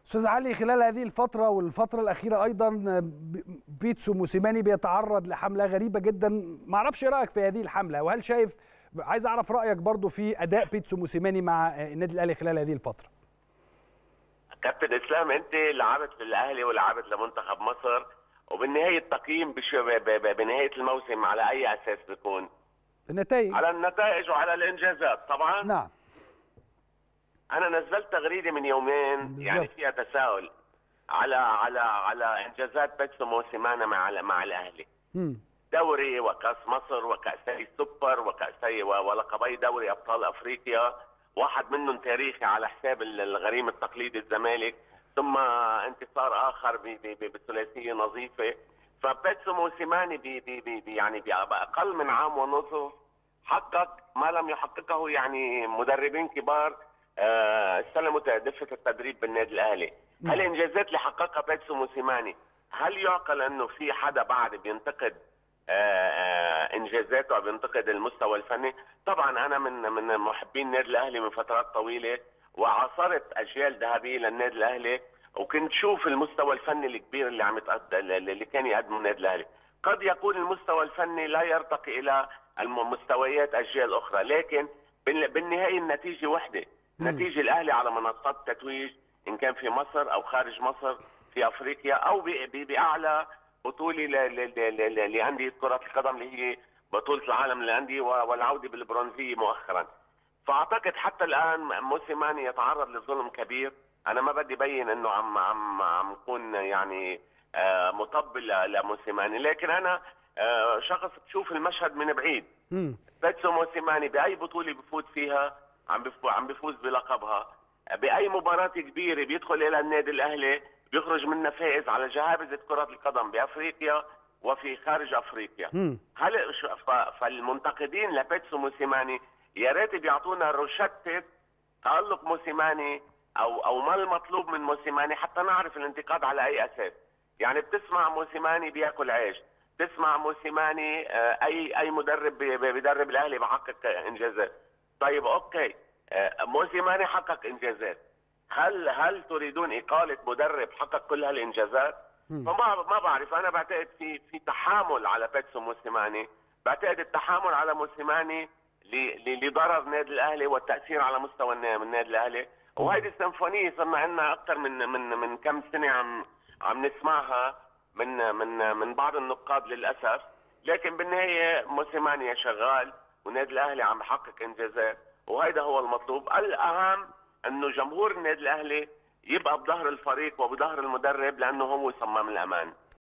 استاذ علي خلال هذه الفتره والفتره الاخيره ايضا بيتسو موسيماني بيتعرض لحمله غريبه جدا ما اعرفش ايه رايك في هذه الحمله وهل شايف عايز اعرف رايك برضو في اداء بيتسو موسيماني مع النادي الاهلي خلال هذه الفتره كابتن اسلام انت لعبت للاهلي ولعبت لمنتخب مصر وبالنهايه التقييم بنهايه الموسم على اي اساس بيكون؟ النتائج على النتائج وعلى الانجازات طبعا نعم انا نزلت تغريده من يومين بالزبط. يعني فيها تساؤل على على على انجازات بيتسو موسيمانا مع مع الاهلي م. دوري وكاس مصر وكاسي السوبر وكاسي ولقبي دوري ابطال افريقيا واحد منهم تاريخي على حساب الغريم التقليدي الزمالك ثم انتصار اخر بثلاثيه نظيفه فبيتسو موسيماني بي بي بي يعني باقل من عام ونصف حقق ما لم يحققه يعني مدربين كبار استلموا دفه التدريب بالنادي الاهلي هالانجازات اللي حققها بيتسو موسيماني هل يعقل انه في حدا بعد بينتقد انجازاته او بينتقد المستوى الفني طبعا انا من من محبين النادي الاهلي من فترات طويله وعاصرت اجيال ذهبيه للنادي الاهلي وكنت شوف المستوى الفني الكبير اللي عم اللي كان يقدمه النادي الاهلي قد يكون المستوى الفني لا يرتقي الى المستويات اجيال اخرى لكن بالنهايه النتيجه وحده نتيجه الاهلي على منصات التتويج ان كان في مصر او خارج مصر في افريقيا او باعلى بطوله لانديه كره القدم اللي هي بطوله العالم للانديه والعوده بالبرونزيه مؤخرا فاعتقد حتى الان موسيماني يتعرض لظلم كبير انا ما بدي ابين انه عم عم عم نكون يعني آه مطبل لموسيماني لكن انا آه شخص بشوف المشهد من بعيد بيتسو موسيماني باي بطوله بفوت فيها عم عم بيفوز بلقبها باي مباراه كبيره بيدخل الى النادي الاهلي بيخرج منها فائز على جهابزه كره القدم بافريقيا وفي خارج افريقيا مم. هل فالمنتقدين لبيتسو موسيماني يا ريت بيعطونا روشته تالق موسيماني او او ما المطلوب من موسيماني حتى نعرف الانتقاد على اي اساس يعني بتسمع موسيماني بياكل عيش تسمع موسيماني اي اي مدرب بيدرب الاهلي بحقق انجازات طيب اوكي موسيماني حقق انجازات هل هل تريدون اقاله مدرب حقق كل هالانجازات؟ فما ما بعرف انا بعتقد في في تحامل على بيتسو موسيماني بعتقد التحامل على موسيماني لضرر النادي الاهلي والتاثير على مستوى النادي الاهلي وهيدي السيمفونيه صرنا عندنا اكثر من من من كم سنه عم عم نسمعها من من من بعض النقاد للاسف لكن بالنهايه موسيماني شغال والنادي الاهلي عم بحقق انجازات وهذا هو المطلوب الاهم انه جمهور النادي الاهلي يبقى بظهر الفريق وبظهر المدرب لانه هو صمام الامان